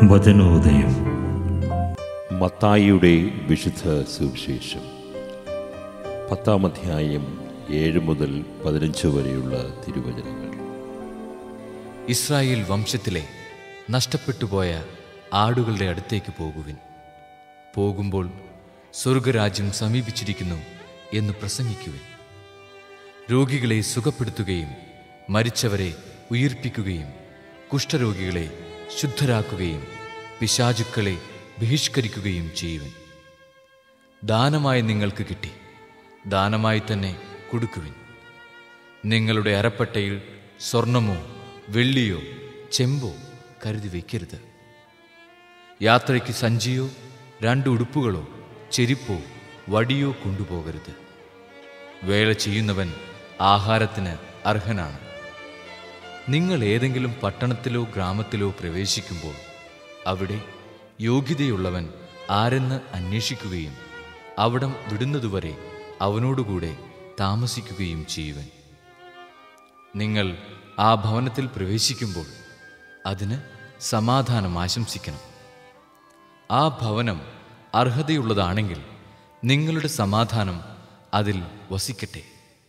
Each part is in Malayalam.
വചനോദയം മത്തായിയുടെ വിശുദ്ധ സുവിശേഷം പത്താം അധ്യായം ഏഴ് മുതൽ പതിനഞ്ച് വരെയുള്ള തിരുവചനങ്ങൾ ഇസ്രായേൽ വംശത്തിലെ നഷ്ടപ്പെട്ടുപോയ ആടുകളുടെ അടുത്തേക്ക് പോകുവിൻ പോകുമ്പോൾ സ്വർഗരാജ്യം സമീപിച്ചിരിക്കുന്നു എന്ന് പ്രസംഗിക്കുവിൻ രോഗികളെ സുഖപ്പെടുത്തുകയും മരിച്ചവരെ ഉയിർപ്പിക്കുകയും കുഷ്ഠരോഗികളെ ശുദ്ധരാക്കുകയും പിശാചുക്കളെ ബഹിഷ്കരിക്കുകയും ചെയ്യുവിൻ ദാനമായി നിങ്ങൾക്ക് കിട്ടി ദാനമായി തന്നെ കൊടുക്കുവിൻ നിങ്ങളുടെ അരപ്പട്ടയിൽ സ്വർണമോ വെള്ളിയോ ചെമ്പോ കരുതി വയ്ക്കരുത് യാത്രയ്ക്ക് സഞ്ചിയോ രണ്ട് ഉടുപ്പുകളോ ചെരിപ്പോ വടിയോ കൊണ്ടുപോകരുത് വേല ചെയ്യുന്നവൻ ആഹാരത്തിന് അർഹനാണ് നിങ്ങൾ ഏതെങ്കിലും പട്ടണത്തിലോ ഗ്രാമത്തിലോ പ്രവേശിക്കുമ്പോൾ അവിടെ യോഗ്യതയുള്ളവൻ ആരെന്ന് അന്വേഷിക്കുകയും അവിടം വിടുന്നതുവരെ അവനോടുകൂടെ താമസിക്കുകയും ചെയ്യുവൻ നിങ്ങൾ ആ ഭവനത്തിൽ പ്രവേശിക്കുമ്പോൾ അതിന് സമാധാനം ആശംസിക്കണം ആ ഭവനം അർഹതയുള്ളതാണെങ്കിൽ നിങ്ങളുടെ സമാധാനം അതിൽ വസിക്കട്ടെ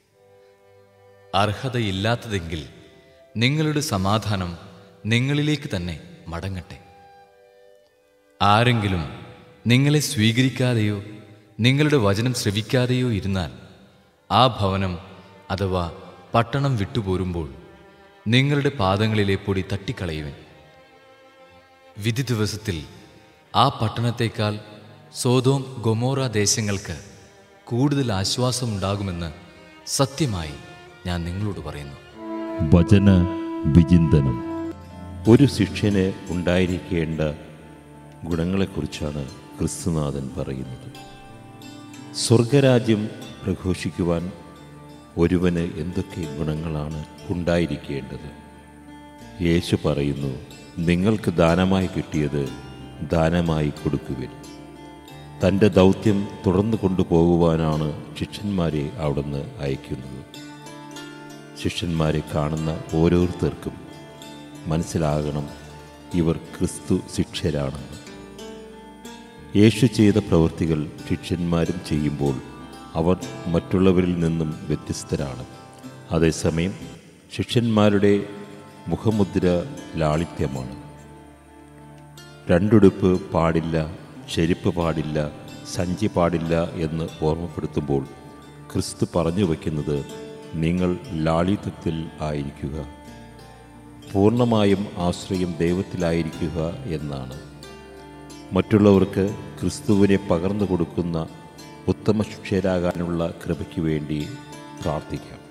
അർഹതയില്ലാത്തതെങ്കിൽ നിങ്ങളുടെ സമാധാനം നിങ്ങളിലേക്ക് തന്നെ മടങ്ങട്ടെ ആരെങ്കിലും നിങ്ങളെ സ്വീകരിക്കാതെയോ നിങ്ങളുടെ വചനം ശ്രവിക്കാതെയോ ഇരുന്നാൽ ആ ഭവനം അഥവാ പട്ടണം വിട്ടുപോരുമ്പോൾ നിങ്ങളുടെ പാദങ്ങളിലെ പൊടി തട്ടിക്കളയുവൻ വിധി ദിവസത്തിൽ ആ പട്ടണത്തേക്കാൾ സോതോം ഗൊമോറ ദേശങ്ങൾക്ക് കൂടുതൽ ആശ്വാസമുണ്ടാകുമെന്ന് സത്യമായി ഞാൻ നിങ്ങളോട് പറയുന്നു വചന വിചിന്തനം ഒരു ശിഷ്യന് ഉണ്ടായിരിക്കേണ്ട ഗുണങ്ങളെക്കുറിച്ചാണ് ക്രിസ്തുനാഥൻ പറയുന്നത് സ്വർഗരാജ്യം പ്രഘോഷിക്കുവാൻ ഒരുവന് എന്തൊക്കെ ഗുണങ്ങളാണ് ഉണ്ടായിരിക്കേണ്ടത് യേശു പറയുന്നു നിങ്ങൾക്ക് ദാനമായി കിട്ടിയത് ദാനമായി കൊടുക്കുവിൻ തൻ്റെ ദൗത്യം തുടർന്നു കൊണ്ടുപോകുവാനാണ് ശിഷ്യന്മാരെ അവിടുന്ന് അയക്കുന്നത് ശിഷ്യന്മാരെ കാണുന്ന ഓരോരുത്തർക്കും മനസ്സിലാകണം ഇവർ ക്രിസ്തു ശിഷ്യരാണെന്ന് യേശു ചെയ്ത പ്രവൃത്തികൾ ശിഷ്യന്മാരും ചെയ്യുമ്പോൾ അവർ മറ്റുള്ളവരിൽ നിന്നും വ്യത്യസ്തരാണ് അതേസമയം ശിഷ്യന്മാരുടെ മുഖമുദ്ര ലാളിത്യമാണ് രണ്ടുടുപ്പ് പാടില്ല ചെരുപ്പ് പാടില്ല സഞ്ചി പാടില്ല എന്ന് ഓർമ്മപ്പെടുത്തുമ്പോൾ ക്രിസ്തു പറഞ്ഞു വയ്ക്കുന്നത് നിങ്ങൾ ലാളിത്യത്തിൽ ആയിരിക്കുക പൂർണ്ണമായും ആശ്രയം ദൈവത്തിലായിരിക്കുക എന്നാണ് മറ്റുള്ളവർക്ക് ക്രിസ്തുവിനെ പകർന്നു കൊടുക്കുന്ന ഉത്തമ ശിഷ്യരാകാനുള്ള കൃപയ്ക്ക് വേണ്ടി പ്രാർത്ഥിക്കാം